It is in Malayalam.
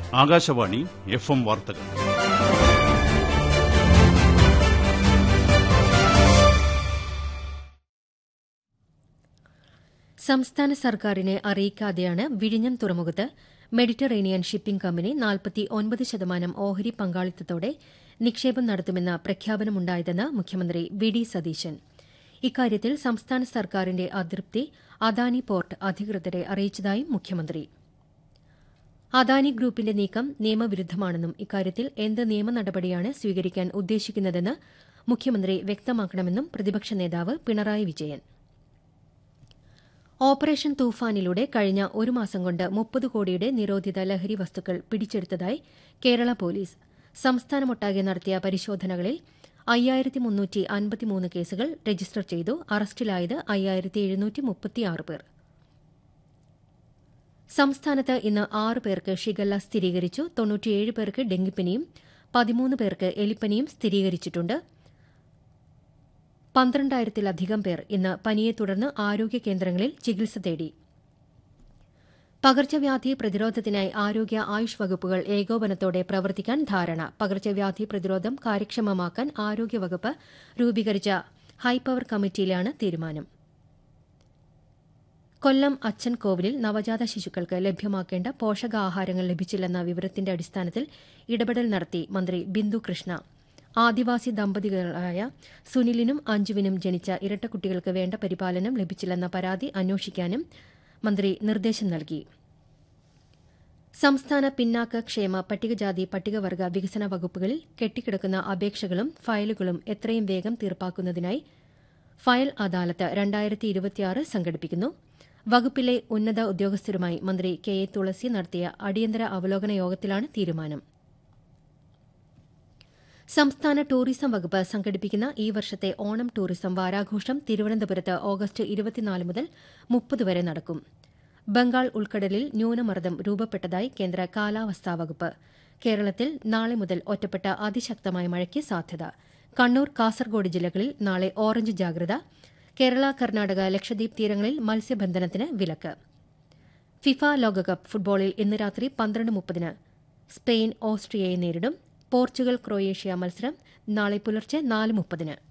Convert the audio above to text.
ആകാശവാണി എഫ് എം വാർത്തകൾ സംസ്ഥാന സർക്കാരിനെ അറിയിക്കാതെയാണ് വിഴിഞ്ഞം തുറമുഖത്ത് മെഡിറ്ററേനിയൻ ഷിപ്പിംഗ് കമ്പനി നാൽപ്പത്തി ഒൻപത് ശതമാനം ഓഹരി പങ്കാളിത്തത്തോടെ നിക്ഷേപം നടത്തുമെന്ന പ്രഖ്യാപനമുണ്ടായതെന്ന് മുഖ്യമന്ത്രി വി ഡി സതീശൻ ഇക്കാര്യത്തിൽ സംസ്ഥാന സർക്കാരിന്റെ അതൃപ്തി അദാനി പോർട്ട് അധികൃതരെ അറിയിച്ചതായും മുഖ്യമന്ത്രി അദാനി ഗ്രൂപ്പിന്റെ നീക്കം നിയമവിരുദ്ധമാണെന്നും ഇക്കാര്യത്തിൽ എന്ത് നിയമ നടപടിയാണ് സ്വീകരിക്കാൻ ഉദ്ദേശിക്കുന്നതെന്ന് മുഖ്യമന്ത്രി വ്യക്തമാക്കണമെന്നും പ്രതിപക്ഷ നേതാവ് പിണറായി വിജയൻ ഓപ്പറേഷൻ തൂഫാനിലൂടെ കഴിഞ്ഞ ഒരു മാസം കൊണ്ട് മുപ്പത് കോടിയുടെ നിരോധിത ലഹരി വസ്തുക്കൾ പിടിച്ചെടുത്തതായി കേരള പോലീസ് സംസ്ഥാനമൊട്ടാകെ നടത്തിയ പരിശോധനകളിൽ അയ്യായിരത്തി മുന്നൂറ്റി അൻപത്തിമൂന്ന് കേസുകൾ രജിസ്റ്റർ ചെയ്തു അറസ്റ്റിലായത് അയ്യായിരത്തി എഴുന്നൂറ്റി മുപ്പത്തിയാറ് പേർ സംസ്ഥാനത്ത് ഇന്ന് ആറ് പേർക്ക് ഷിഗല്ല സ്ഥിരീകരിച്ചു തൊണ്ണൂറ്റിയേഴ് പേർക്ക് ഡെങ്കിപ്പനിയും പതിമൂന്ന് പേർക്ക് എലിപ്പനിയും സ്ഥിരീകരിച്ചിട്ടുണ്ട് പന്ത്രണ്ടായിരത്തിലധികം പേർ ഇന്ന് പനിയെ തുടർന്ന് ആരോഗ്യ കേന്ദ്രങ്ങളിൽ ചികിത്സ തേടി പകർച്ചവ്യാധി പ്രതിരോധത്തിനായി ആരോഗ്യ ആയുഷ് വകുപ്പുകൾ ഏകോപനത്തോടെ പ്രവർത്തിക്കാൻ ധാരണ പകർച്ചവ്യാധി പ്രതിരോധം കാര്യക്ഷമമാക്കാൻ ആരോഗ്യവകുപ്പ് രൂപീകരിച്ച ഹൈപവർ കമ്മിറ്റിയിലാണ് തീരുമാനം കൊല്ലം അച്ഛൻ കോവിലിൽ നവജാത ശിശുക്കൾക്ക് ലഭ്യമാക്കേണ്ട പോഷകാഹാരങ്ങൾ ലഭിച്ചില്ലെന്ന വിവരത്തിന്റെ അടിസ്ഥാനത്തിൽ ഇടപെടൽ നടത്തി മന്ത്രി ബിന്ദു കൃഷ്ണ ആദിവാസി ദമ്പതികളായ സുനിലിനും അഞ്ജുവിനും ജനിച്ച ഇരട്ടക്കുട്ടികൾക്ക് വേണ്ട പരിപാലനം ലഭിച്ചില്ലെന്ന പരാതി അന്വേഷിക്കാനും മന്ത്രി നിർദ്ദേശം നൽകി സംസ്ഥാന പിന്നാക്ക ക്ഷേമ പട്ടികജാതി പട്ടികവർഗ വികസന വകുപ്പുകളിൽ കെട്ടിക്കിടക്കുന്ന അപേക്ഷകളും ഫയലുകളും എത്രയും വേഗം തീർപ്പാക്കുന്നതിനായി ഫയൽ അദാലത്ത് രണ്ടായിരത്തി ഇരുപത്തിയാറ് സംഘടിപ്പിക്കുന്നു വകുപ്പിലെ ഉന്നത ഉദ്യോഗസ്ഥരുമായി മന്ത്രി കെ എ തുളസി നടത്തിയ അടിയന്തര അവലോകന യോഗത്തിലാണ് തീരുമാനം സംസ്ഥാന ടൂറിസം വകുപ്പ് സംഘടിപ്പിക്കുന്ന ഈ വർഷത്തെ ഓണം ടൂറിസം വാരാഘോഷം തിരുവനന്തപുരത്ത് ഓഗസ്റ്റ് ഇരുപത്തിനാല് മുതൽ മുപ്പത് വരെ നടക്കും ബംഗാൾ ഉൾക്കടലിൽ ന്യൂനമർദ്ദം രൂപപ്പെട്ടതായി കേന്ദ്ര കാലാവസ്ഥാ വകുപ്പ് കേരളത്തിൽ നാളെ മുതൽ ഒറ്റപ്പെട്ട അതിശക്തമായ മഴയ്ക്ക് സാധ്യത കണ്ണൂർ കാസർഗോഡ് ജില്ലകളിൽ നാളെ ഓറഞ്ച് ജാഗ്രത കേരള കർണാടക ലക്ഷദ്വീപ് തീരങ്ങളിൽ മത്സ്യബന്ധനത്തിന് വിലക്ക് ഫിഫ ലോകകപ്പ് ഫുട്ബോളിൽ ഇന്ന് രാത്രി പന്ത്രണ്ട് മുപ്പതിന് സ്പെയിൻ ഓസ്ട്രിയയെ നേരിടും പോർച്ചുഗൽ ക്രൊയേഷ്യ മത്സരം നാളെ പുലർച്ചെ നാല് മുപ്പതിന്